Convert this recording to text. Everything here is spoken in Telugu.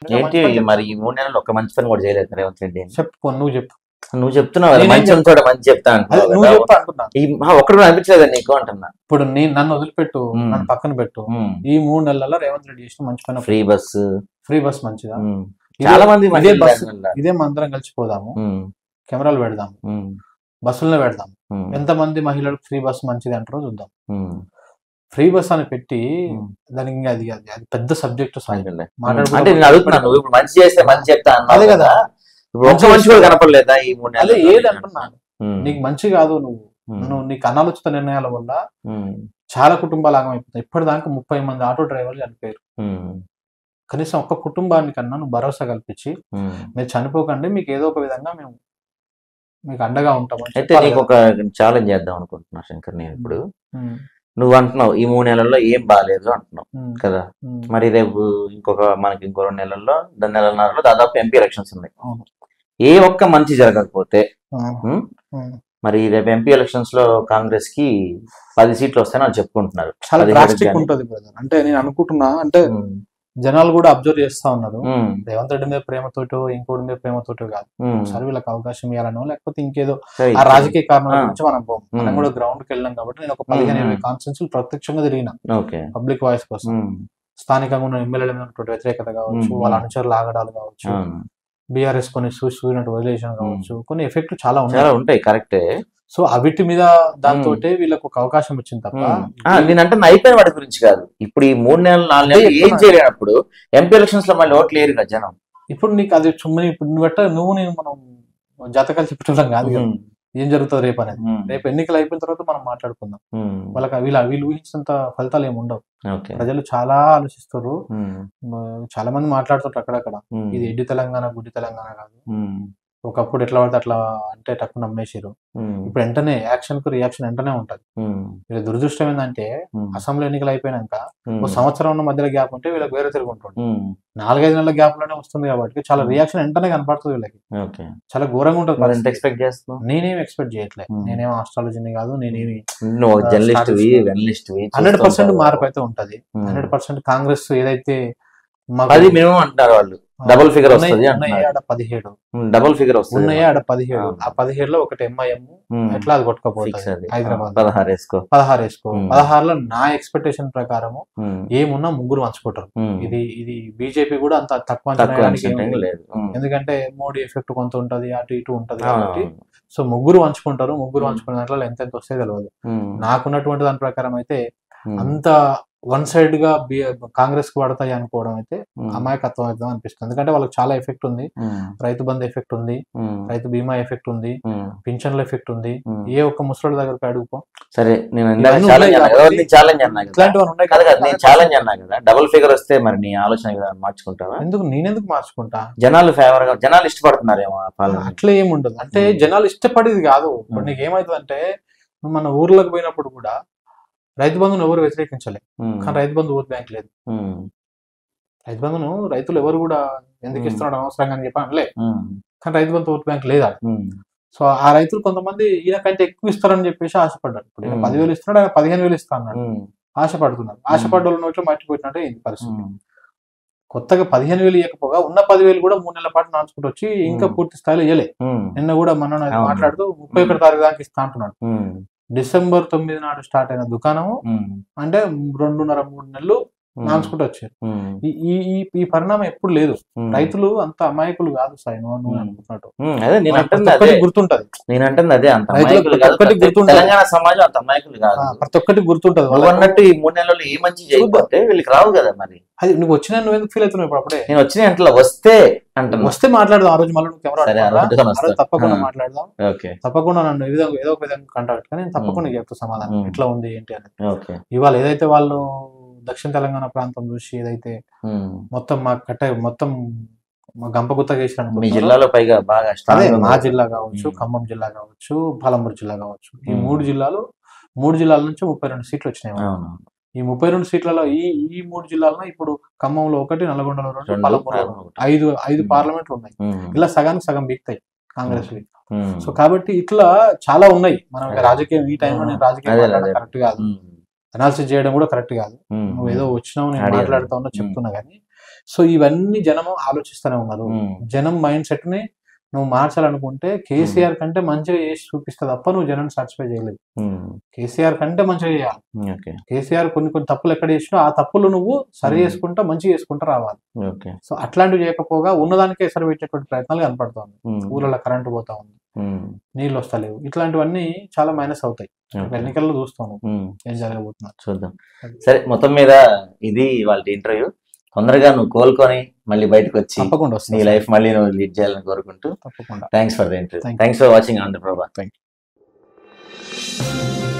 డెఫినెట్ ఏంటి మరి ఈ మూడు నెలలు ఒక్క మంచి పని కూడా చేయలేదు రేవంత్ రెడ్డి చెప్పు నువ్వు చెప్పు నువ్వు చెప్తున్నావు కదా నేనేం మంచి ఉంటాడు మంచి చెప్తా అదే అంటున్నావు నువ్వు కదా. చెప్పు అంటున్నా ఈ ఆ, ఒక్కడు కూడా అనిపించలేదు నీకు అంటున్నా ఇప్పుడు నేను నన్ను వదిలిపెట్టు మ్మ్. నన్ను పక్కన పెట్టు ఈ మూడు నెలల్లో రేవంత్ రెడ్డి చేసిన మంచి పని ఫ్రీ బస్సు ఫ్రీ బస్ మంచిదా ఉమ్. ఇదే- చాలా మంది ఇదే మహిళలు బస్సు దానివల్ల. ఇదే మందరం కలిసిపోదాము ఉమ్, కెమెరాలు పెడదాం ఉమ్, బస్సులను పెడదాం ఉమ్, ఎంతమంది మహిళలకు ఫ్రీ బస్ మంచిది అంటారో చూద్దాం ఉమ్, ఫ్రీ బస్ అని పెట్టి ఉమ్. దానికి ఇంకా అది అది అది పెద్ద సబ్జెక్ట్ అదేలే. మాట్లాడుకుందాం. అంటే నేను అడుగుతున్నాను నువ్వు ఇప్పుడు మంచి చేస్తే మంచి చెప్తా అన్నావు అదే కదా. ఇప్పుడు ఒక్క మంచి కూడా కనపడలేదా ఈ మూడు అదే నెలల్లో? ఏది అంటున్నా ఉమ్, నీకు మంచి కాదు నువ్వు ఉమ్, నువ్వు నీకు అనాలోచిత నిర్ణయాల వల్ల ఉమ్, చాలా కుటుంబాలు ఆగమైపోతాయి ఇప్పటిదాకా ముప్పై మంది ఆటో డ్రైవర్లు చనిపోయారు ఉమ్, కనీసం ఒక్క కుటుంబానికి కన్నా నువ్వు భరోసా కల్పించి ఉమ్. మీరు చనిపోకండి మీకు ఏదో ఒక విధంగా మేము మీకు అండగా ఉంటామని అయితే చెప్పాలి నీకు కదా. ఒక ఛాలెంజ్ చేద్దాం అనుకుంటున్నా శంకర్ నేను ఇప్పుడు ఉమ్, నువ్వు అంటున్నావు ఈ మూడు నెలల్లో ఏం బాగాలేదు అంటున్నావు ఉమ్, కదా ఉమ్. మరి రేపు ఇంకొక మనకి ఇంకో రెండు నెలల్లో రెండు నెలన్నరలో దాదాపు ఎంపీ ఎలక్షన్స్ ఉన్నాయి అవును. ఏ ఒక్క మంచి జరగకపోతే ఉమ్, ఉమ్, ఉమ్. మరి రేపు ఎంపీ ఎలక్షన్స్ లో కాంగ్రెస్ కి పది సీట్లు వస్తాయని వాళ్ళు చెప్పుకుంటున్నారు చాలా పదిహేడు డ్రాస్టిక్ కానీ. ఉంటది బ్రదర్ అంటే నేను అనుకుంటున్నా అంటే ఉమ్, జనాలు కూడా అబ్జర్వ్ చేస్తా ఉన్నారు ఉమ్, రేవంత్ రెడ్డి మీద ప్రేమతోటో ఇంకోటి మీద ప్రేమతోటో కాదు ఉమ్. ఒకసారి వీళ్ళకి అవకాశం ఇవ్వాలనో లేకపోతే ఇంకేదో సరే, ఆ రాజకీయ కారణాల ఆ. గురించి మనం పోం మనం ఉమ్. కూడా గ్రౌండ్ కి వెళ్ళాం కాబట్టి నేను ఒక పదిహేను ఉమ్. ఇరవై కాన్స్టెన్సీలు ప్రత్యక్షంగా తిరిగిన ఓకే పబ్లిక్ వాయిస్ కోసం ఉమ్, స్థానికంగా ఉన్న ఎమ్మెల్యేల మీద ఉన్నటువంటి వ్యతిరేకత కావచ్చు ఉమ్. వాళ్ళ అనుచరులు ఆగడాలు కావచ్చు అవును. బీఆర్ఎస్ కొన్ని సూచినట్టు వదిలేషన్ కావచ్చు కొన్ని ఎఫెక్ట్ చాలా చాలా ఉన్నాయి ఉంటాయి కరెక్టే సో అవిటి మీద దాంతో వీళ్ళకి ఒక అవకాశం వచ్చింది తప్ప నేను అంటే అయిపోయిన వాటి గురించి కాదు ఇప్పుడు ఈ మూడు నెలలు నాలుగు నెలలు అదే ఏం చెప్తున్నా. చేయలేనప్పుడు ఎంపీ ఎలక్షన్స్ లో మళ్ళీ ఓట్లు లేరు కదా జనం ఇప్పుడు నీకు అది చుమ్మని ఇప్పుడు నువ్వు బట్ట నువ్వు నేను మనం జాతకాలు చెప్పడం కాదు కదా. ఉమ్, ఏం జరుగుతుంది రేపు అనేది ఉమ్, రేపు ఎన్నికలు అయిపోయిన తర్వాత మనం మాట్లాడుకుందాం ఉమ్, వాళ్ళకి వీళ్ళు వీళ్ళు ఊహించినంత ఫలితాలు ఏమి ఉండవు ఓకే ప్రజలు చాలా ఆలోచిస్తారు ఉమ్, మ- చాలా మంది మాట్లాడుతుంటారు అక్కడక్కడ ఉమ్, ఇది ఎడ్డి తెలంగాణ గుడ్డి తెలంగాణ కాదు ఉమ్, ఒకప్పుడు ఎట్లా పడితే అట్లా అంటే టక్కు నమ్మేసారు ఉమ్, ఇప్పుడు వెంటనే యాక్షన్ కు రియాక్షన్ వెంటనే ఉంటది ఉమ్, వీళ్ళ దురదృష్టం ఏంటంటే ఉమ్, అసెంబ్లీ ఎన్నికలు అయిపోయినాక ఉమ్, ఒక సంవత్సరం ఉన్న మధ్యలో గ్యాప్ ఉంటే వీళ్ళకి వేరే తిరుగుంటుంది ఉమ్, నాలుగైదు నెలల గ్యాప్ లోనే వస్తుంది కాబట్టి చాలా రియాక్షన్ వెంటనే కనపడుతుంది వీళ్ళకి ఓకే చాలా ఘోరంగా ఉంటుంది మరి ఎంత పరిస్థితి. ఎక్స్పెక్ట్ చేస్తున్నావు నేనేం ఎక్స్పెక్ట్ చేయట్లేదు Hmm. నేనేం ఆస్ట్రాలజీని కాదు నేనేమి నువ్వు ఆ, జర్నలిస్ట్ వి status- వెనలిస్ట్ వి హండ్రెడ్ పర్సెంట్ మార్పు అయితే ఉంటది ఉమ్. హండ్రెడ్ పర్సెంట్ కాంగ్రెస్ ఏదైతే మాకు అది మినిమం అంటున్నారు వాళ్ళు డబుల్ ఫిగర్ ఉన్నాయి- వస్తుంది ఉన్నాయి అంటున్నారు ఆడ పదిహేడు డబుల్ ఫిగర్ వస్తుంది ఉన్నాయి ఆడ పదిహేడు అవును. ఆ పదిహేడులో ఒకటి ఎంఐఎం ఉమ్, ఎట్లా అది ఫిక్స్ కొట్టుకోపోతుంది అది హైదరాబాద్ పదహారు వేసుకో పదహారు వేసుకో Hmm. పదహారులో నా ఎక్స్పెక్టేషన్ ప్రకారము ఉమ్, ఏమున్నా ముగ్గురు పంచుకుంటారు ఉమ్. ఇది ఇది బీజేపీ కూడా అంత తక్కువ అంచనా తక్కువ వేయడానికి ఏం అనుకుంటే లేదు. లేదు ఉమ్. ఎందుకంటే మోడీ ఎఫెక్ట్ కొంత ఉంటది అటు ఇటు ఉంటది అవును, కాబట్టి అవును. సో ముగ్గురు పంచుకుంటారు ముగ్గురు Hmm. పంచుకునే దాంట్లో ఎంత ఎంత వస్తే తెలియదు ఉమ్, నాకున్నటువంటి దాని ప్రకారం అయితే ఉమ్, అంత వన్ సైడ్ గా బి- కాంగ్రెస్ కు పడతాయి అనుకోవడం అయితే ఉమ్, అమాయకత్వం అవుతుంది అనిపిస్తుంది ఎందుకంటే వాళ్ళకి చాలా ఎఫెక్ట్ ఉంది ఉమ్, రైతు బంధు ఎఫెక్ట్ ఉంది ఉమ్, రైతు బీమా ఎఫెక్ట్ ఉంది ఉమ్, పింఛన్ల ఎఫెక్ట్ ఉంది ఉమ్. ఏ ఒక్క ముసలి దగ్గరకు అడుగుకో సరే నేను ఇందాక ఇవన్నీ ఛాలెంజ్ ఉన్నాయి అన్నా కదా కాబట్టి నేను ఛాలెంజ్ అన్నా కదా ఇట్లాంటివి ఉన్నాయి కాదు కదా కాబట్టి నేను ఛాలెంజ్ అన్నా కదా డబుల్ ఫిగర్ వస్తే మరి నీ ఆలోచన కదా మార్చుకుంటావా ఎందుకు నేనెందుకు మార్చుకుంటా జనాలు ఫేవర్ గా జనాలు ఇష్టపడుతున్నారేమో ఆ పాలన అట్లా ఏమి ఉండదు అంటే Hmm. జనాలు ఇష్టపడేది కాదు ఇప్పుడు Hmm. నీకు ఏమైతుంది అంటే నువ్వు మన ఊర్లోకి పోయినప్పుడు కూడా రైతు బంధును ఎవరు వ్యతిరేకించలేదు ఉమ్, కానీ రైతు బంధు ఓట్ బ్యాంక్ లేదు ఉమ్, రైతు బంధును రైతులు ఎవరు కూడా ఎందుకు Hmm. ఇస్తున్నాడు అనవసరంగా అని చెప్పి అనలే ఉమ్, కానీ రైతు బంధు ఓట్ బ్యాంక్ లేదా ఉమ్, సో ఆ రైతులు కొంతమంది ఈయన కంటే ఎక్కువ ఇస్తారని చెప్పేసి ఆశపడ్డారు ఇప్పుడు ఈయన Hmm. పదివేలు ఇస్తున్నాడు ఆయన పదిహేను వేలు ఇస్తా అన్నాడు ఉమ్, ఆశపడుతున్నారు ఆశపడ్డ వాళ్ళు నోట్లో మట్టిపోయినట్టే ఇది పరిస్థితి ఉమ్, కొత్తగా పదిహేను వేలు ఇవ్వకపోగా ఉన్న పదివేలు కూడా మూడు నెలల పాటు నాచుకుంటూ వచ్చి ఇంకా Hmm. పూర్తి స్థాయిలో ఇవ్వలే ఉమ్, నిన్న కూడా మన అవును. మాట్లాడుతూ ముప్పై ఒకటి తారీఖు దాకా ఇస్తా అంటున్నాడు ఉమ్, డిసెంబర్ తొమ్మిది నాడు స్టార్ట్ అయిన దుకాణము ఉమ్, అంటే రెండున్నర మూడు నెలలు ఉమ్, నాచుకుంటూ వచ్చారు ఉమ్, ఈ ఈ- ఈ ఈ పరిణామం ఎప్పుడు లేదు ఉమ్, రైతులు అంత అమాయకులు కాదు సాయి నువ్వు నువ్వు Hmm. అనుకుంటున్నట్టు ఉమ్, అదే నేను ప్రతి అంటుంది అదే ఒక్కటి గుర్తుంటది నేను అంటుంది అదే అంత రైతులకు అమాయకులు ప్రతి కాదు ఒక్కటి ప్రతి- గుర్తుంటది. తెలంగాణ సమాజం అంత అమాయకులు కాదు ఆ, ప్రతి ఒక్కటి గుర్తుంటది నువ్వు వాళ్ళకు. అన్నట్టు ఈ మూడు నెలల్లో ఏ మంచి చేయకపోతే వీళ్ళకి రావు కదా మరి అది నువ్వు వచ్చినా నువ్వు ఎందుకు ఫీల్ అవుతున్నావు ఇప్పుడు అప్పుడే నేను వచ్చిన ఇంట్లో వస్తే అంటున్నా వస్తే మాట్లాడదాం ఆ రోజు మళ్ళీ నువ్వు కెమెరా సరే, ఆ పట్టుకోరా? రోజు ఆ రోజు వస్తా. తప్పకుండా ఆ. మాట్లాడదాం ఓకే తప్పకుండా నన్ను ఏ విధంగా ఏదో ఒక విధంగా కాంటాక్ట్ కానీ నేను తప్పకుండా Hmm. చెప్తా సమాధానం Hmm. ఎట్లా ఉంది ఏంటి అనేది ఓకే ఇవాళ ఏదైతే వాళ్ళు దక్షిణ తెలంగాణ ప్రాంతం చూసి ఏదైతే ఉమ్. మొత్తం మా కట్ట మొత్తం మా గంపగుత్త మీ చేసిన జిల్లాలో పైగా బాగా అదే strong గా మా ఉంది. జిల్లా కావచ్చు Hmm. ఖమ్మం జిల్లా కావచ్చు పాలమూరు జిల్లా కావచ్చు ఈ Hmm. మూడు జిల్లాలు మూడు జిల్లాల నుంచి ముప్పై రెండు సీట్లు వచ్చినాయి మనకు. అవును ఈ ముప్పై రెండు సీట్లలో ఈ ఈ మూడు జిల్లాల్లో ఇప్పుడు ఖమ్మంలో ఒకటి నల్గొండలో రెండు రెండు, పాలమూరులో పాలమూరు రెండు. ఒకటి. ఐదు ఐదు Hmm. పార్లమెంట్లు ఉన్నాయి ఉమ్. ఇలా సగానికి సగం బీక్తాయి కాంగ్రెస్ ఉమ్. సో కాబట్టి ఇట్లా చాలా ఉన్నాయి మనం ఇక అదే. రాజకీయం ఈ టైంలో నేను రాజకీయం అదే, మాట్లాడడం అదే. కరెక్ట్ కాదు ఉమ్. అనాలిసిస్ చేయడం కూడా కరెక్ట్ కాదు ఉమ్. నువ్వు ఏదో వచ్చినావు నేను అడిగాను. మాట్లాడుతా ఉన్నా ఉమ్. చెప్తున్నా కానీ సో ఇవన్నీ జనం ఆలోచిస్తూనే ఉన్నారు ఉమ్, జనం మైండ్ సెట్ ని నువ్వు మార్చాలనుకుంటే కేసీఆర్ కంటే మంచిగా చేసి చూపిస్తే తప్ప నువ్వు జనం సాటిస్ఫై చేయలేదు ఉమ్, కేసీఆర్ కంటే మంచిగా చేయాలి ఓకే కేసీఆర్ కొన్ని కొన్ని తప్పులు ఎక్కడ చేసినా ఆ తప్పులు నువ్వు సరి Hmm. చేసుకుంటా మంచిగా చేసుకుంటా రావాలి ఓకే సో అట్లాంటివి చేయకపోగా ఉన్నదానికే ఎసరు పెట్టేటువంటి ప్రయత్నాలు కనపడుతుంది ఉమ్, ఊళ్ళలో కరెంటు పోతా ఉంది ఉమ్, నీళ్ళు వస్తలేవు ఇట్లాంటివన్నీ చాలా మైనస్ అవుతాయి ఓకే. ఎన్నికల్లో చూస్తాను ఉమ్, ఏం జరగబోతున్నారు చూద్దాం సరే మొత్తం మీద ఇది వాళ్ళ ఇంటర్వ్యూ తొందరగా నువ్వు కోలుకొని మళ్ళీ బయటకు వచ్చి తప్పకుండా నీ వస్తుంది లైఫ్ మళ్ళీ నువ్వు లీడ్ చేయాలని కోరుకుంటూ తప్పకుండా thanks for the interview Thank you. Thanks for watching Andhra Prabha Thank